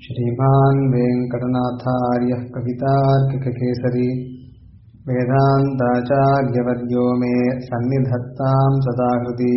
श्रीमान् वेङ्कटनाथार्यः कवितार्किककेसरी वेदान्ताचार्यवर्यो मे सन्निधत्तां सदा हृदि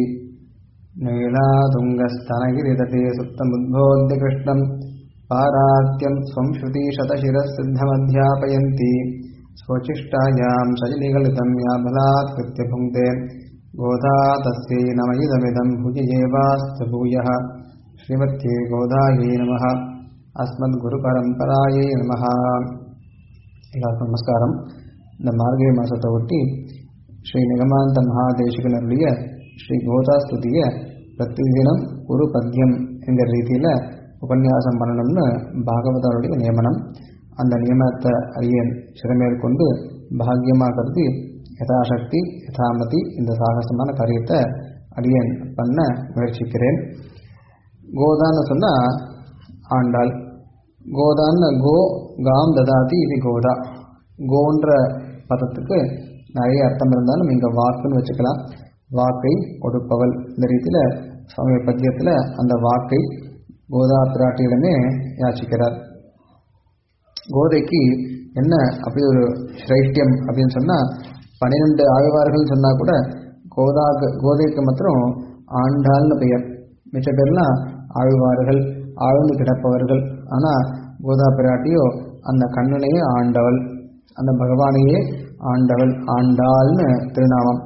नीलातुङ्गस्तनगिरितटे सुप्तमुद्बोध्यकृष्णम् पारात्यं स्वं श्रुतिशतशिरः सिद्धमध्यापयन्ति स्वचिष्टायां शजनिगलितं या बलात्कृत्य भुङ्क्ते गोधा तस्यै नमयिदमिदं भुजयेवास्तु भूयः श्रीमत्ये गोदायै नमः அஸ்மத்குருபரம்பராயை நம எல்லாருக்கும் நமஸ்காரம் இந்த மார்கழி மாதத்தை ஒட்டி ஸ்ரீ நிகமாந்த மகாதேசிகனுடைய ஸ்ரீ கோதாஸ்துதிய பிரதிதினம் ஒரு பத்தியம் என்கிற ரீதியில் உபன்யாசம் பண்ணணும்னு பாகவதருடைய நியமனம் அந்த நியமனத்தை அறியன் சிறமேற்கொண்டு பாக்கியமாக கருதி யதாசக்தி யதாமதி இந்த சாகசமான காரியத்தை அடியன் பண்ண முயற்சிக்கிறேன் கோதான்னு சொன்னால் ஆண்டாள் கோதான்னு கோ காம் ததாதி இது கோதா கோன்ற பதத்துக்கு நிறைய அர்த்தம் இருந்தாலும் இங்கே வாக்குன்னு வச்சுக்கலாம் வாக்கை கொடுப்பவள் இந்த ரீதியில் சுவாமி பத்தியத்தில் அந்த வாக்கை கோதா பிராட்டியிடமே யாச்சிக்கிறார் கோதைக்கு என்ன அப்படி ஒரு சிரைஷ்டியம் அப்படின்னு சொன்னால் பன்னிரெண்டு ஆழ்வார்கள் சொன்னால் கூட கோதா கோதைக்கு மாத்திரம் ஆண்டாள்னு பெயர் மிச்ச பேர்லாம் ஆழ்வார்கள் ஆழ்ந்து கிடப்பவர்கள் ஆனால் கோதா பிராட்டியோ அந்த கண்ணனையே ஆண்டவள் அந்த பகவானையே ஆண்டவள் ஆண்டாள்னு திருநாமம்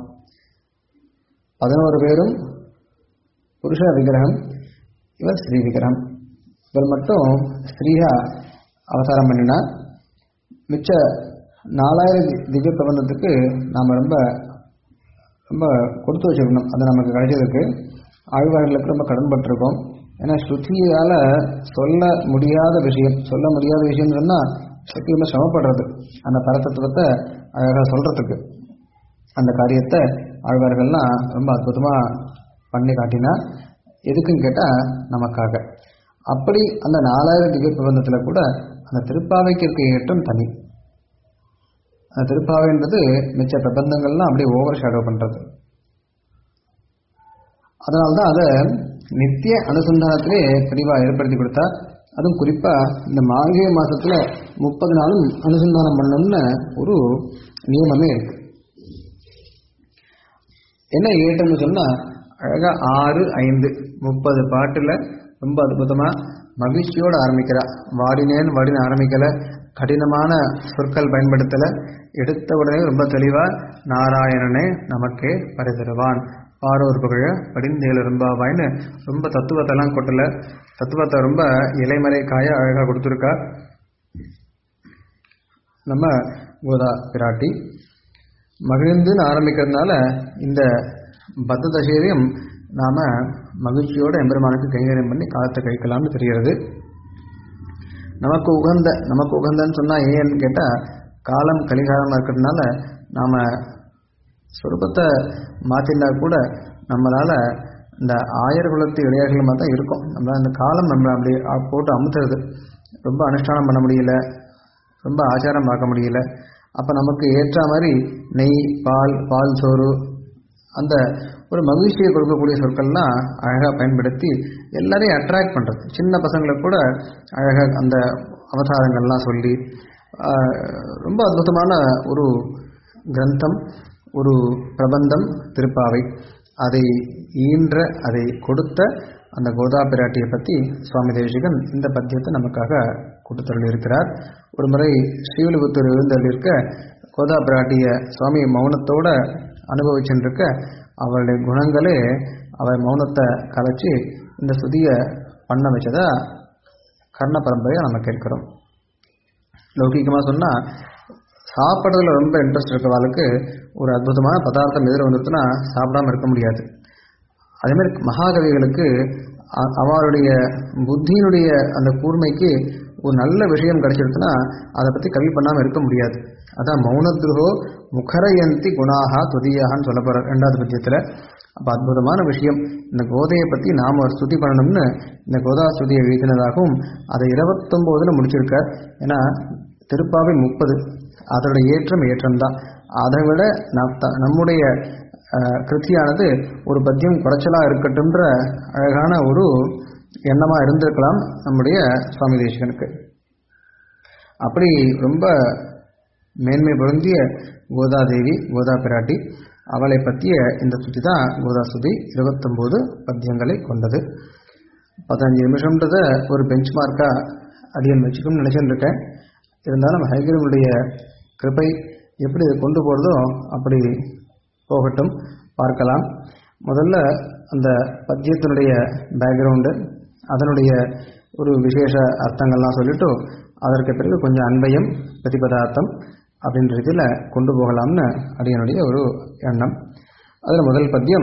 பதினோரு பேரும் புருஷ விக்கிரகம் இவர் ஸ்ரீ விக்கிரகம் இவர் மட்டும் ஸ்ரீயா அவதாரம் பண்ணினா மிச்ச நாலாயிரம் திவ்ய பிரபந்தத்துக்கு நாம் ரொம்ப ரொம்ப கொடுத்து வச்சிருக்கணும் அது நமக்கு கிடைச்சதுக்கு ஆழ்வார்களுக்கு ரொம்ப கடன்பட்டிருக்கோம் ஏன்னா ஸ்ருதியால் சொல்ல முடியாத விஷயம் சொல்ல முடியாத விஷயம் சொன்னால் ஸ்ருதி ரொம்ப சிரமப்படுறது அந்த பரதத்துவத்தை அழகாக சொல்கிறதுக்கு அந்த காரியத்தை ஆழ்வார்கள்லாம் ரொம்ப அற்புதமாக பண்ணி காட்டினா எதுக்குன்னு கேட்டால் நமக்காக அப்படி அந்த நாலாயிரம் திவ்ய பிரபந்தத்தில் கூட அந்த திருப்பாவைக்கு இருக்க ஏற்றம் தனி அந்த திருப்பாவைன்றது மிச்ச பிரபந்தங்கள்லாம் அப்படியே ஓவர் ஷேடோ பண்ணுறது அதனால்தான் அதை நித்திய அனுசந்தானத்திலே பிரிவாக ஏற்படுத்தி கொடுத்தா அதுவும் குறிப்பாக இந்த மார்கழி மாதத்தில் முப்பது நாளும் அனுசந்தானம் பண்ணணும்னு ஒரு நியமமே இருக்கு என்ன ஏற்றம்னு சொன்னால் அழகாக ஆறு ஐந்து முப்பது பாட்டில் ரொம்ப அற்புதமாக மகிழ்ச்சியோடு ஆரம்பிக்கிறா வாடினேன் வாடின ஆரம்பிக்கலை கடினமான சொற்கள் பயன்படுத்தலை எடுத்த உடனே ரொம்ப தெளிவாக நாராயணனே நமக்கே பரிதருவான் பாரோர் புகழ படிந்தேல ரொம்பவாயின்னு ரொம்ப தத்துவத்தெல்லாம் கொட்டல தத்துவத்தை ரொம்ப இலைமறை காய அழகாக கொடுத்துருக்கா நம்ம கோதா பிராட்டி மகிழ்ந்துன்னு ஆரம்பிக்கிறதுனால இந்த பத்த தசையிலையும் நாம் மகிழ்ச்சியோட எம்பெருமானுக்கு கைங்கரியம் பண்ணி காலத்தை கழிக்கலாம்னு தெரிகிறது நமக்கு உகந்த நமக்கு உகந்தன்னு சொன்னால் ஏன்னு கேட்டால் காலம் கலிகாலமாக இருக்கிறதுனால நாம் சொரூபத்தை மாற்றினா கூட நம்மளால் இந்த ஆயர் குலத்து இளையார்கள் மாதிரி தான் இருக்கும் நம்ம அந்த காலம் நம்ம அப்படி போட்டு அமுத்துறது ரொம்ப அனுஷ்டானம் பண்ண முடியல ரொம்ப ஆச்சாரம் பார்க்க முடியல அப்போ நமக்கு ஏற்ற மாதிரி நெய் பால் பால் சோறு அந்த ஒரு மகிழ்ச்சியை கொடுக்கக்கூடிய சொற்கள்லாம் அழகாக பயன்படுத்தி எல்லாரையும் அட்ராக்ட் பண்ணுறது சின்ன பசங்களுக்கு கூட அழகாக அந்த அவதாரங்கள்லாம் சொல்லி ரொம்ப அற்புதமான ஒரு கிரந்தம் ஒரு பிரபந்தம் திருப்பாவை அதை ஈன்ற அதை கொடுத்த அந்த கோதா பிராட்டியை பற்றி சுவாமி தேசிகன் இந்த பத்தியத்தை நமக்காக கொடுத்தருள் இருக்கிறார் ஒரு முறை ஸ்ரீவில்புத்தூர் இருக்க கோதா பிராட்டிய சுவாமி மௌனத்தோட அனுபவிச்சுருக்க அவளுடைய குணங்களே அவள் மௌனத்தை கலைச்சி இந்த சுதியை பண்ண வச்சதா கர்ண பரம்பரையை நம்ம கேட்கிறோம் லௌகிகமாக சொன்னால் சாப்பிட்றதுல ரொம்ப இன்ட்ரெஸ்ட் இருக்கிறவளுக்கு ஒரு அற்புதமான பதார்த்தம் எதிர வந்துட்டுனா சாப்பிடாம இருக்க முடியாது அதேமாதிரி மகாகவிகளுக்கு அவருடைய புத்தியினுடைய அந்த கூர்மைக்கு ஒரு நல்ல விஷயம் கிடைச்சிருச்சுன்னா அதை பற்றி கவி பண்ணாமல் இருக்க முடியாது அதான் மௌனத்ருகோ முகரயந்தி குணாகா துதியாகன்னு சொல்ல போகிற ரெண்டாவது பட்சத்தில் அப்போ அற்புதமான விஷயம் இந்த கோதையை பற்றி நாம் ஒரு ஸ்துதி பண்ணணும்னு இந்த கோதா ஸ்துதியை எழுதினதாகவும் அதை இருபத்தொம்போதில் முடிச்சிருக்கார் ஏன்னா திருப்பாவை முப்பது அதோட ஏற்றம் ஏற்றம்தான் அதை விட நம்முடைய கிருத்தியானது ஒரு பத்தியம் குறைச்சலாக இருக்கட்டும்ன்ற அழகான ஒரு எண்ணமாக இருந்திருக்கலாம் நம்முடைய சுவாமி தேசிகனுக்கு அப்படி ரொம்ப மேன்மை பொருந்திய கோதாதேவி கோதா பிராட்டி அவளை பற்றிய இந்த ஸ்துதி தான் கோதா ஸ்துதி இருபத்தொம்போது பத்தியங்களை கொண்டது பதினஞ்சு நிமிஷம்ன்றத ஒரு பெஞ்ச் மார்க்காக அடியன் வச்சுக்கணும்னு நினச்சிட்டு இருக்கேன் இருந்தாலும் ஹைகிரனுடைய கிருப்பை எப்படி இதை கொண்டு போகிறதோ அப்படி போகட்டும் பார்க்கலாம் முதல்ல அந்த பத்தியத்தினுடைய பேக்ரவுண்டு அதனுடைய ஒரு விசேஷ அர்த்தங்கள்லாம் சொல்லிட்டு அதற்கு பிறகு கொஞ்சம் அன்பையும் பிரதிபதார்த்தம் அப்படின்ற இதில் கொண்டு போகலாம்னு அடியனுடைய ஒரு எண்ணம் அதில் முதல் பத்தியம்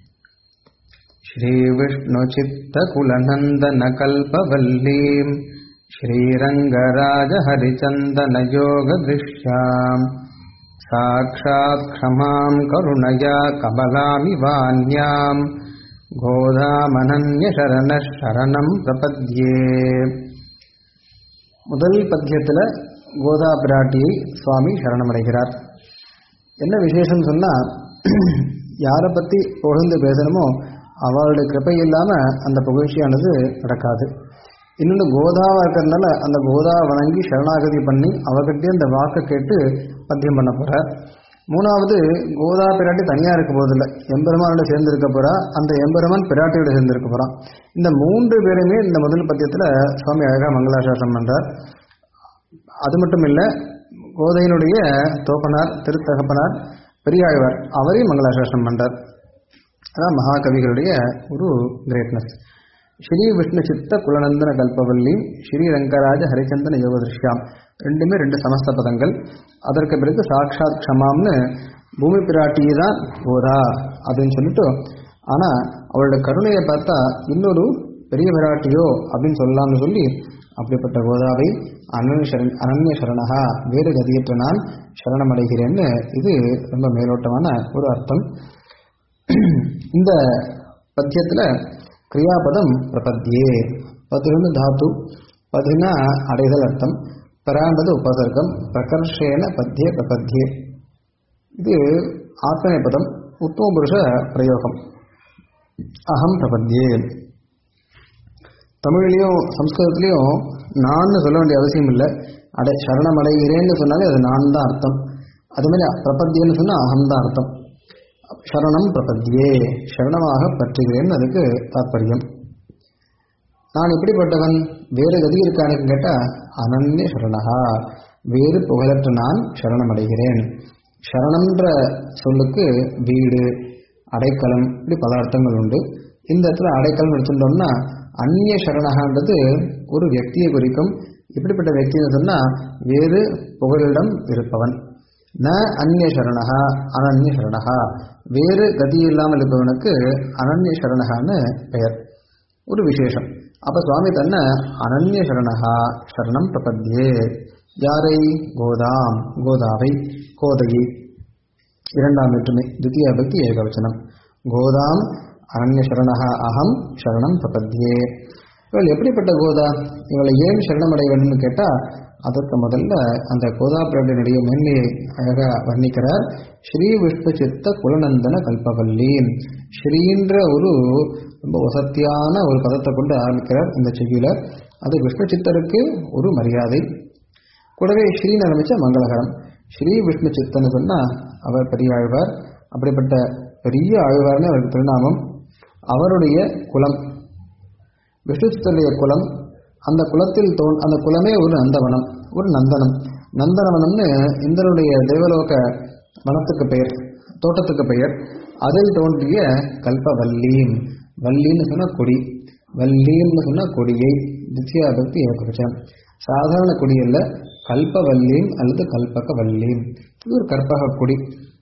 श्रीविष्णुचित्तकुलनन्दनकल्पवल्लीं श्रीरङ्गराजहरिचन्दनयोगदृश्याम् साक्षात् क्षमां करुणया कमलामिवान्याम् கோதாமனன்யசரண சரணம் பிரபத்யே முதல் பத்தியத்தில் கோதா பிராட்டியை சுவாமி சரணமடைகிறார் என்ன விசேஷம் சொன்னால் யாரை பற்றி புகழ்ந்து பேசணுமோ அவளுடைய கிருப்பை இல்லாமல் அந்த புகழ்ச்சியானது நடக்காது இன்னொன்று கோதாவாக இருக்கிறதுனால அந்த கோதாவை வணங்கி சரணாகதி பண்ணி அவகிட்டே அந்த வாக்கை கேட்டு பத்தியம் பண்ண போகிறார் மூணாவது கோதா பிராட்டி தனியாக இருக்க போதில்லை எம்பெருமானோட சேர்ந்து இருக்க போகிறா அந்த எம்பெருமான் பிராட்டியோட சேர்ந்து இருக்க போகிறான் இந்த மூன்று பேருமே இந்த முதல் பத்தியத்தில் சுவாமி அழகாக மங்களாசாசனம் பண்ணுறார் அது மட்டும் இல்லை கோதையினுடைய தோப்பனார் திருத்தகப்பனார் பெரியாழ்வார் அவரையும் மங்களாசாசனம் பண்ணுறார் அதான் மகாகவிகளுடைய ஒரு கிரேட்னஸ் ஸ்ரீ விஷ்ணு சித்த குலநந்தன கல்பவல்லி ஸ்ரீ ரங்கராஜ ஹரிச்சந்தன யோக திருஷ்யாம் ரெண்டுமே ரெண்டு சமஸ்த பதங்கள் அதற்கு பிறகு சாட்சாத் க்ஷமாம்னு பூமி பிராட்டியை தான் கோதா அப்படின்னு சொல்லிட்டு ஆனால் அவளோட கருணையை பார்த்தா இன்னொரு பெரிய பிராட்டியோ அப்படின்னு சொல்லலாம்னு சொல்லி அப்படிப்பட்ட கோதாவை அனன்ய சரண் அனன்ய சரணகா வேறு கதியற்ற நான் சரணமடைகிறேன்னு இது ரொம்ப மேலோட்டமான ஒரு அர்த்தம் இந்த பத்தியத்தில் கிரியாபதம் பிரபத்தியே பதினொன்று தாத்து பதினா அடைதல் அர்த்தம் பராம்பது உபசர்க்கம் பிரகர்ஷேன பத்திய பிரபத்தியே இது ஆத்மனை பதம் உத்தம புருஷ பிரயோகம் அகம் பிரபத்தியே தமிழ்லையும் சம்ஸ்கிருதத்துலேயும் நான் சொல்ல வேண்டிய அவசியம் இல்லை அடை சரணம் அடைகிறேன்னு சொன்னாலே அது நான் தான் அர்த்தம் அதுமாதிரி பிரபத்தியன்னு சொன்னால் அகம் தான் அர்த்தம் சரணம் பிரபத்தியே சரணமாக பற்றுகிறேன் அதுக்கு தாற்பயம் நான் எப்படிப்பட்டவன் வேறு கதி இருக்கானுக்கு கேட்டால் அனன்ய சரணகா வேறு புகழற்ற நான் சரணமடைகிறேன் சரணம்ன்ற சொல்லுக்கு வீடு அடைக்கலம் இப்படி பல அர்த்தங்கள் உண்டு இந்த இடத்துல அடைக்கலம் எடுத்துட்டோம்னா அந்நிய சரணகான்றது ஒரு வியக்தியை குறிக்கும் இப்படிப்பட்ட வியக்தின்னு சொன்னால் வேறு புகழிடம் இருப்பவன் ந அந்நிய சரணகா அனன்ய சரணகா வேறு கதி இல்லாமல் இருப்பவனுக்கு அனன்ய சரணகான்னு பெயர் ஒரு விசேஷம் அப்போ சுவாமி தன்னை அனன்ய சரணகா சரணம் பிரபத்தியே யாரை கோதாம் கோதாவை கோதையை இரண்டாம் வேற்றுமை தித்தியா பக்தி ஏகவச்சனம் கோதாம் அனன்ய சரணகா அகம் சரணம் பிரபத்தியே இவள் எப்படிப்பட்ட கோதா இவளை ஏன் சரணமடைய வேண்டும்னு கேட்டால் அதற்கு முதல்ல அந்த கோதா பிராட்டினுடைய மேன்மையை அழகாக வர்ணிக்கிறார் ஸ்ரீ விஷ்ணு சித்த குலநந்தன கல்பவல்லி ஸ்ரீன்ற ஒரு ரொம்ப வசத்தியான ஒரு பதத்தை கொண்டு ஆரம்பிக்கிறார் இந்த செய்தியில் அது விஷ்ணு சித்தருக்கு ஒரு மரியாதை கூடவே ஸ்ரீன்னு ஆரம்பிச்சா மங்களகரம் ஸ்ரீ விஷ்ணு சித்தன்னு சொன்னால் அவர் பெரிய ஆழ்வார் அப்படிப்பட்ட பெரிய ஆழ்வார்னு அவருக்கு திருநாமம் அவருடைய குலம் விஷ்ணு சித்தருடைய குலம் அந்த குலத்தில் தோன் அந்த குலமே ஒரு நந்தவனம் ஒரு நந்தனம் நந்தனவனம்னு இந்திரனுடைய தேவலோக வனத்துக்கு பெயர் தோட்டத்துக்கு பெயர் அதில் தோன்றிய கல்பவல்லீம் வல்லின்னு சொன்னால் கொடி வல்லீம்னு சொன்னால் கொடியை தித்யா பக்தி ஏகபட்சம் சாதாரண கொடி அல்ல கல்பவல்லீம் அல்லது கல்பக வல்லீம் இது ஒரு கற்பக கொடி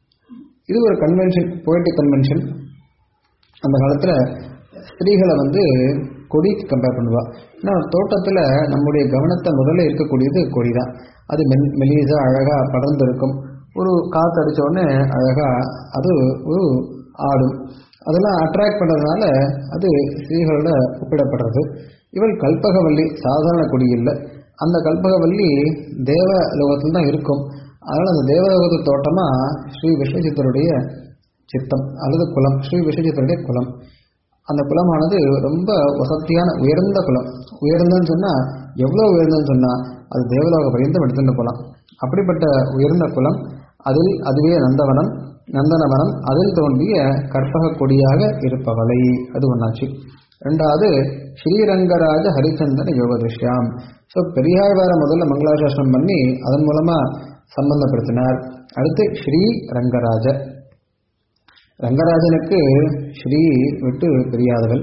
இது ஒரு கன்வென்ஷன் போய்டிக் கன்வென்ஷன் அந்த காலத்தில் ஸ்திரீகளை வந்து கொடிக்கு கம்பேர் பண்ணுவா ஏன்னா தோட்டத்தில் நம்முடைய கவனத்தை முதல்ல இருக்கக்கூடியது கொடி தான் அது மென் மெலிசாக அழகாக படர்ந்து இருக்கும் ஒரு காற்று அடித்த உடனே அழகாக அது ஒரு ஆடும் அதெல்லாம் அட்ராக்ட் பண்ணுறதுனால அது ஸ்திரீகளோட ஒப்பிடப்படுறது இவள் கல்பகவல்லி சாதாரண கொடி இல்லை அந்த கல்பகவல்லி தேவ லோகத்தில் தான் இருக்கும் அதனால் அந்த தேவலோகத்து தோட்டமாக ஸ்ரீ விஸ்வசித்தருடைய சித்தம் அல்லது குலம் ஸ்ரீ விஸ்வசித்தருடைய குலம் அந்த குலமானது ரொம்ப வசதியான உயர்ந்த குலம் உயர்ந்தன்னு சொன்னா எவ்வளவு உயர்ந்தன்னு சொன்னா அது தேவலோக பரியந்தம் எடுத்துட்டு போகலாம் அப்படிப்பட்ட உயர்ந்த குலம் அதில் அதுவே நந்தவனம் நந்தனவனம் அதில் தோன்றிய கற்பக கொடியாக இருப்பவளை அது ஒன்னாச்சு ரெண்டாவது ஸ்ரீரங்கராஜ ஹரிச்சந்திரன் யோக திருஷ்யாம் ஸோ பெரியாழ்வார முதல்ல மங்களாசாசனம் பண்ணி அதன் மூலமா சம்பந்தப்படுத்தினார் அடுத்து ஸ்ரீ ரங்கராஜ ரங்கராஜனுக்கு ஸ்ரீ விட்டு தெரியாதவள்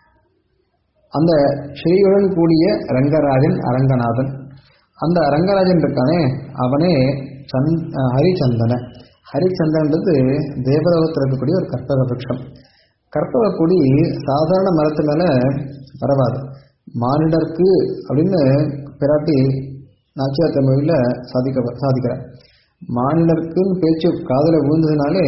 அந்த ஸ்ரீயுடன் கூடிய ரங்கராஜன் அரங்கநாதன் அந்த ரங்கராஜன் இருக்கானே அவனே சந் ஹரிச்சந்தன ஹரிச்சந்தன்றது தேவலோகத்தில் இருக்கக்கூடிய ஒரு கற்பக விருட்சம் கற்பக கொடி சாதாரண மரத்து மேல பரவாது மானிடர்க்கு அப்படின்னு பிராட்டி நாச்சியார் தமிழில் சாதிக்க சாதிக்கிறார் மானிடர்க்குன்னு பேச்சு காதல விழுந்ததுனாலே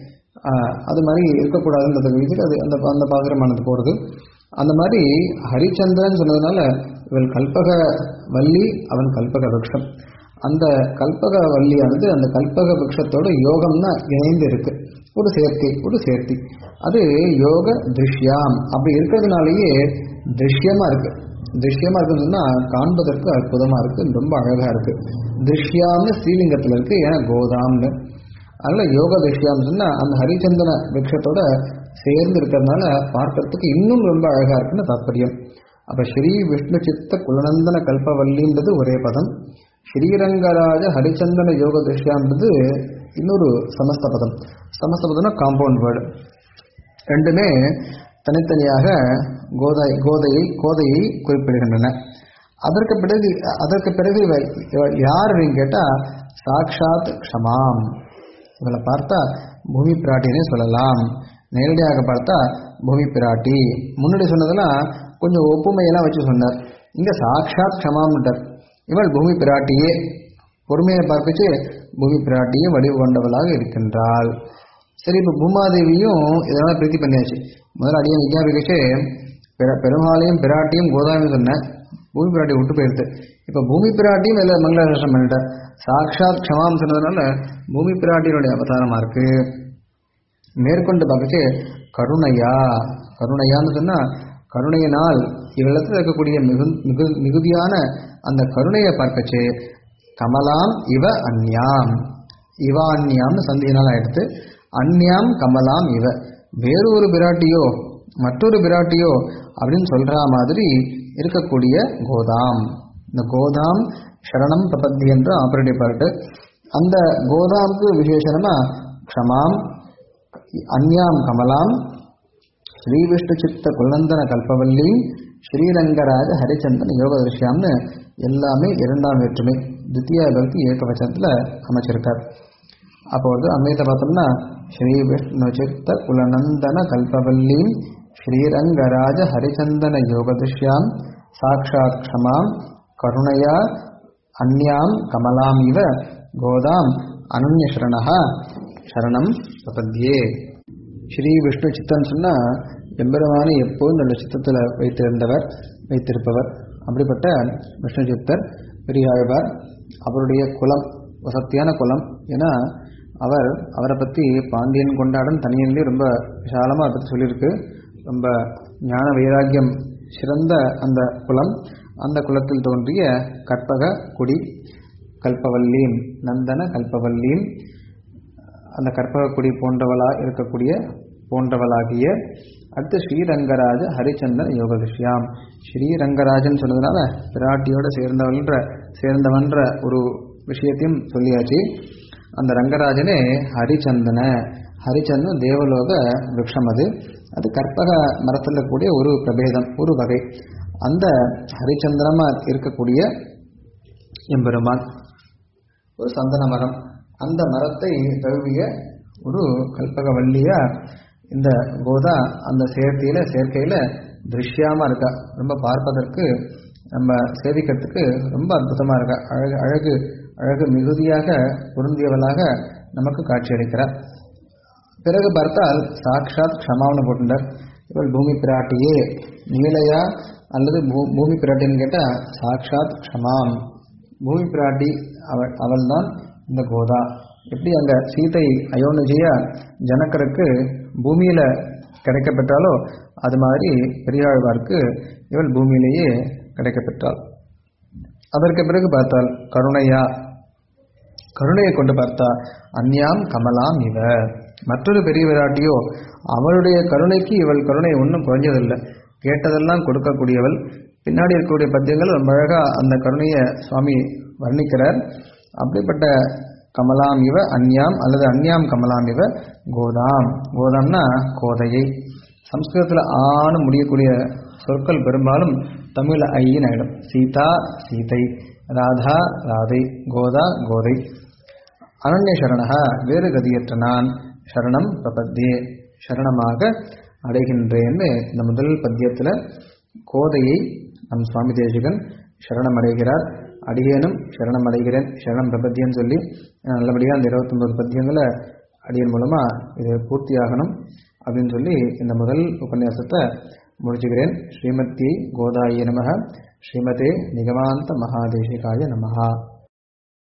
ஆஹ், அது மாதிரி இருக்கக்கூடாதுன்றத விதிக்கு அது அந்த அந்த பாசுரமானது போகிறது அந்த மாதிரி ஹரிச்சந்திரன் சொன்னதுனால இவள் கல்பக வள்ளி அவன் கல்பக விருட்சம் அந்த கல்பக வள்ளியானது அந்த கல்பக விருட்சத்தோட யோகம்னா இணைந்து இருக்கு ஒரு சேர்க்கை ஒரு சேர்த்தி அது யோக திருஷ்யாம் அப்படி இருக்கிறதுனாலயே திருஷ்யமா இருக்கு திருஷ்யமா இருக்குன்னு சொன்னா காண்பதற்கு அற்புதமா இருக்கு ரொம்ப அழகா இருக்கு திருஷ்யாம்னு ஸ்ரீலிங்கத்துல இருக்கு ஏன்னா கோதாம்னு அதனால யோக திருஷ்யான்னு சொன்னா அந்த ஹரிச்சந்தன விருட்சத்தோட சேர்ந்து இருக்கிறதுனால பார்க்கறதுக்கு இன்னும் ரொம்ப அழகா இருக்குன்னு தாற்பயம் அப்ப ஸ்ரீ விஷ்ணு சித்த குலநந்தன கல்பவல்லின்றது ஒரே பதம் ஸ்ரீரங்கராஜ ஹரிச்சந்தன யோக திருஷ்யான்றது இன்னொரு சமஸ்த பதம் சமஸ்த பதம்னா காம்பவுண்ட் வேர்டு ரெண்டுமே தனித்தனியாக கோதை கோதையை கோதையை குறிப்பிடுகின்றன அதற்கு பிறகு அதற்கு பிறகு இவ இவள் யார் அப்படின்னு கேட்டா சாக்ஷாத் க்ஷமாம் இவளை பார்த்தா பூமி பிராட்டினே சொல்லலாம் நேரடியாக பார்த்தா பூமி பிராட்டி முன்னாடி சொன்னதெல்லாம் கொஞ்சம் ஒப்புமையெல்லாம் வச்சு சொன்னார் இங்க சாக்ஷாத் க்ஷமாம்ட்டார் இவள் பூமி பிராட்டியே பொறுமையை பார்க்கச்சு பூமி பிராட்டியே வடிவு கொண்டவளாக இருக்கின்றாள் சரி இப்போ பூமாதேவியும் இதெல்லாம் பிரீத்தி பண்ணியாச்சு முதல்ல அடியை விஞ்ஞாபிக்கச்சு பெர பெருமாளையும் பிராட்டியும் கோதாவையும் சொன்னேன் பூமி பிராட்டி விட்டு போயிடுது இப்போ பூமி பிராட்டியும் இதில் மங்களாசாசனம் பண்ணிட்டார் சாக்ஷாத் க்ஷமாம் சொன்னதுனால பூமி பிராட்டியினுடைய அவதாரமா இருக்கு மேற்கொண்டு பார்க்கச்சு கருணையா கருணையான்னு சொன்னா கருணையினால் இவ்விடத்தில் இருக்கக்கூடிய மிகு மிகு மிகுதியான அந்த கருணையை பார்க்கச்சு கமலாம் இவ அந்யாம் இவ அந்யாம்னு சந்தியினால் எடுத்து அந்யாம் கமலாம் இவ வேறு ஒரு பிராட்டியோ மற்றொரு பிராட்டியோ அப்படின்னு சொல்ற மாதிரி இருக்கக்கூடிய கோதாம் இந்த கோதாம் சரணம் பிரபத்தி என்ற ஆபரேட்டிவ் பார்ட்டு அந்த கோதாமுக்கு விசேஷனமா க்ஷமாம் அந்யாம் கமலாம் ஸ்ரீ விஷ்ணு சித்த குலநந்தன கல்பவல்லி ஸ்ரீரங்கராஜ ஹரிச்சந்தன் யோக திருஷ்யாம்னு எல்லாமே இரண்டாம் வேற்றுமை தித்தியா பக்தி ஏகவச்சனத்தில் அமைச்சிருக்கார் அப்போ வந்து அன்மையத்தை பார்த்தோம்னா ஸ்ரீ விஷ்ணு சித்த குலநந்தன கல்பவல்லி ஸ்ரீரங்கராஜ ஹரிச்சந்தன யோக திருஷ்யாம் சாட்சாத் க்ஷமாம் கருணையா அந்யாம் கமலாம் இவ கோதாம் அனன்ய சரணா சரணம் பிரபத்யே ஸ்ரீ விஷ்ணு சித்தன் சொன்னா எம்பெருமானை எப்போதும் நல்ல சித்தத்தில் வைத்திருந்தவர் வைத்திருப்பவர் அப்படிப்பட்ட விஷ்ணு சித்தர் பெரியாழ்வார் அவருடைய குலம் வசத்தியான குலம் ஏன்னா அவர் அவரை பற்றி பாண்டியன் கொண்டாடன் தனியன்லேயே ரொம்ப விசாலமாக அதை பற்றி சொல்லியிருக்கு ரொம்ப ஞான வைராக்கியம் சிறந்த அந்த குலம் அந்த குலத்தில் தோன்றிய கற்பக குடி கல்பவல்லீம் நந்தன கல்பவல்லீம் அந்த கற்பகக்குடி போன்றவளா இருக்கக்கூடிய போன்றவளாகிய அடுத்து ஸ்ரீரங்கராஜ ஹரிச்சந்தன் யோக விஷயம் ஸ்ரீரங்கராஜன் சொன்னதுனால பிராட்டியோட சேர்ந்தவன்ற சேர்ந்தவன்ற ஒரு விஷயத்தையும் சொல்லியாச்சு அந்த ரங்கராஜனே ஹரிச்சந்தன ஹரிச்சந்தன் தேவலோக விருட்சம் அது அது கற்பக மரத்தில் கூடிய ஒரு பிரபேதம் ஒரு வகை அந்த ஹரிச்சந்திரமா இருக்கக்கூடிய எம்பெருமான் ஒரு சந்தன மரம் அந்த மரத்தை தழுவிய ஒரு கல்பகவல்லியா இந்த கோதா அந்த சேர்க்கையில சேர்க்கையில திருஷ்யாமா இருக்கா ரொம்ப பார்ப்பதற்கு நம்ம சேவிக்கிறதுக்கு ரொம்ப அற்புதமா இருக்கா அழகு அழகு அழகு மிகுதியாக பொருந்தியவளாக நமக்கு காட்சியளிக்கிறார் பிறகு பார்த்தால் சாக்ஷாத் க்ஷமாவனை போட்டுட்டார் இவள் பூமி பிராட்டியே நீலையா அல்லது பூ பூமி பிராட்டின்னு கேட்டால் சாக்ஷாத் க்ஷமாம் பூமி பிராட்டி அவள் அவள்தான் இந்த கோதா எப்படி அங்க சீதை அயோனிஜியா ஜனக்கருக்கு பூமியில கிடைக்கப்பெற்றாலோ அது மாதிரி பெரியாழ்வார்க்கு இவள் பூமியிலேயே கிடைக்கப்பெற்றாள் அதற்கு பிறகு பார்த்தால் கருணையா கருணையை கொண்டு பார்த்தா அந்யாம் கமலாம் இவ மற்றொரு பெரிய விராட்டியோ அவளுடைய கருணைக்கு இவள் கருணை ஒன்றும் குறைஞ்சதில்லை கேட்டதெல்லாம் கொடுக்கக்கூடியவள் பின்னாடி இருக்கக்கூடிய பத்தியங்கள் ரொம்ப அழகா அந்த கருணையை சுவாமி வர்ணிக்கிறார் அப்படிப்பட்ட கமலாம் இவ அந்யாம் அல்லது அந்யாம் கமலாம் இவ கோதாம் கோதாம்னா கோதையை சம்ஸ்கிருதத்தில் ஆணு முடியக்கூடிய சொற்கள் பெரும்பாலும் தமிழ் ஐயின் ஆயிடும் சீதா சீதை ராதா ராதை கோதா கோதை அனன்ய சரணகா வேறு கதியற்ற நான் சரணம் பிரபத்தே சரணமாக அடைகின்றேன்னு இந்த முதல் பத்தியத்தில் கோதையை நம் சுவாமி தேசிகன் சரணம் அடைகிறார் அடியேனும் சரணம் அடைகிறேன் சரணம் பிரபத்தியன்னு சொல்லி நல்லபடியாக அந்த இருபத்தொன்பது பத்தியங்களை அடியன் மூலமாக இது பூர்த்தியாகணும் அப்படின்னு சொல்லி இந்த முதல் உபன்யாசத்தை முடிச்சுக்கிறேன் ஸ்ரீமதி கோதாய நமக ஸ்ரீமதே நிகமாந்த மகாதேசிகாய நமஹா